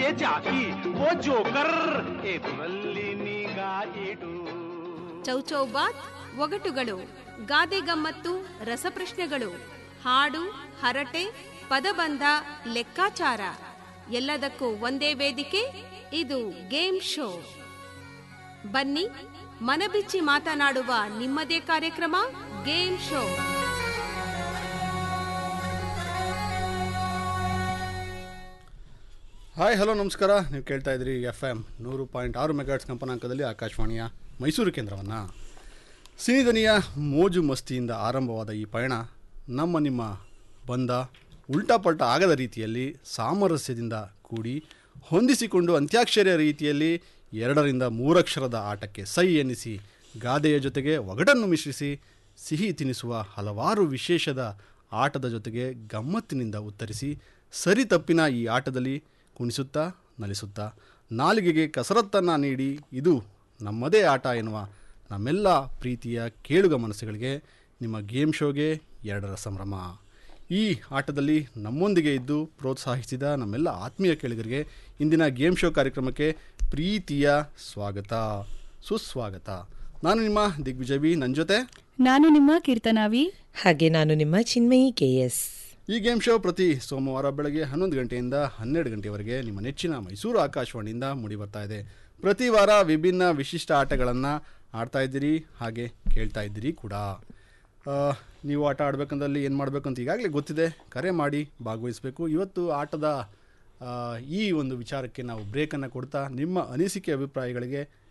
ಮುಂದೆ ಜಾಕಿ ಓ ಜೋಕರ್ ಎದುರಲ್ಲಿ ನಿಗಾ ಇಡು ಚೌಚೌಬಾತ್ ಒಗಟುಗಳು ಗಾದೆ ಗಮ್ಮತ್ತು ರಸಪ್ರಶ್ನೆಗಳು ಹಾಡು ಹರಟೆ ಪದಬಂಧ ಲೆಕ್ಕಾಚಾರ ಎಲ್ಲದಕ್ಕೂ ಒಂದೇ ವೇದಿಕೆ ಇದು ಗೇಮ್ ಶೋ ಬನ್ನಿ ಮನಬಿಚ್ಚಿ ಮಾತನಾಡುವ ನಿಮ್ಮದೇ ಕಾರ್ಯಕ್ರಮ ಗೇಮ್ ಶೋ ಹಾಯ್ ಹಲೋ ನಮಸ್ಕಾರ ನೀವು ಕೇಳ್ತಾ ಇದ್ರಿ ಎಫ್ ಎಮ್ ನೂರು ಪಾಯಿಂಟ್ ಆರು ಮೆಗಾಟ್ಸ್ ಕಂಪನಾಂಕದಲ್ಲಿ ಆಕಾಶವಾಣಿಯ ಮೈಸೂರು ಕೇಂದ್ರವನ್ನು ಸಿನಿದನಿಯ ಮೋಜು ಮಸ್ತಿಯಿಂದ ಆರಂಭವಾದ ಈ ಪಯಣ ನಮ್ಮ ನಿಮ್ಮ ಬಂದ ಉಲ್ಟಾ ಪಲ್ಟಾ ಆಗದ ರೀತಿಯಲ್ಲಿ ಸಾಮರಸ್ಯದಿಂದ ಕೂಡಿ ಹೊಂದಿಸಿಕೊಂಡು ಅಂತ್ಯಾಕ್ಷರಿಯ ರೀತಿಯಲ್ಲಿ ಎರಡರಿಂದ ಮೂರಕ್ಷರದ ಆಟಕ್ಕೆ ಸೈ ಎನ್ನಿಸಿ ಗಾದೆಯ ಜೊತೆಗೆ ಒಗಟನ್ನು ಮಿಶ್ರಿಸಿ ಸಿಹಿ ತಿನಿಸುವ ಹಲವಾರು ವಿಶೇಷದ ಆಟದ ಜೊತೆಗೆ ಗಮ್ಮತ್ತಿನಿಂದ ಉತ್ತರಿಸಿ ಸರಿ ತಪ್ಪಿನ ಈ ಆಟದಲ್ಲಿ ಕುಣಿಸುತ್ತಾ ನಲಿಸುತ್ತಾ ನಾಲಿಗೆಗೆ ಕಸರತ್ತನ್ನು ನೀಡಿ ಇದು ನಮ್ಮದೇ ಆಟ ಎನ್ನುವ ನಮ್ಮೆಲ್ಲ ಪ್ರೀತಿಯ ಕೇಳುಗ ಮನಸ್ಸುಗಳಿಗೆ ನಿಮ್ಮ ಗೇಮ್ ಶೋಗೆ ಎರಡರ ಸಂಭ್ರಮ ಈ ಆಟದಲ್ಲಿ ನಮ್ಮೊಂದಿಗೆ ಇದ್ದು ಪ್ರೋತ್ಸಾಹಿಸಿದ ನಮ್ಮೆಲ್ಲ ಆತ್ಮೀಯ ಕೇಳುಗರಿಗೆ ಇಂದಿನ ಗೇಮ್ ಶೋ ಕಾರ್ಯಕ್ರಮಕ್ಕೆ ಪ್ರೀತಿಯ ಸ್ವಾಗತ ಸುಸ್ವಾಗತ ನಾನು ನಿಮ್ಮ ದಿಗ್ವಿಜಯ್ ಬಿ ನನ್ನ ಜೊತೆ ನಾನು ನಿಮ್ಮ ಕೀರ್ತನಾವಿ ಹಾಗೆ ನಾನು ನಿಮ್ಮ ಚಿನ್ಮಯಿ ಕೆ ಎಸ್ ಈ ಗೇಮ್ ಶೋ ಪ್ರತಿ ಸೋಮವಾರ ಬೆಳಗ್ಗೆ ಹನ್ನೊಂದು ಗಂಟೆಯಿಂದ ಹನ್ನೆರಡು ಗಂಟೆವರೆಗೆ ನಿಮ್ಮ ನೆಚ್ಚಿನ ಮೈಸೂರು ಆಕಾಶವಾಣಿಯಿಂದ ಮೂಡಿ ಬರ್ತಾ ಇದೆ ಪ್ರತಿ ವಾರ ವಿಭಿನ್ನ ವಿಶಿಷ್ಟ ಆಟಗಳನ್ನು ಆಡ್ತಾ ಇದ್ದೀರಿ ಹಾಗೆ ಕೇಳ್ತಾ ಇದ್ದೀರಿ ಕೂಡ ಆ, ನೀವು ಆಟ ಆಡಬೇಕಂದಲ್ಲಿ ಏನು ಮಾಡಬೇಕು ಅಂತ ಈಗಾಗಲೇ ಗೊತ್ತಿದೆ ಕರೆ ಮಾಡಿ ಭಾಗವಹಿಸಬೇಕು ಇವತ್ತು ಆಟದ ಆ, ಈ ಒಂದು ವಿಚಾರಕ್ಕೆ ನಾವು ಬ್ರೇಕನ್ನು ಕೊಡ್ತಾ ನಿಮ್ಮ ಅನಿಸಿಕೆ ಅಭಿಪ್ರಾಯಗಳಿಗೆ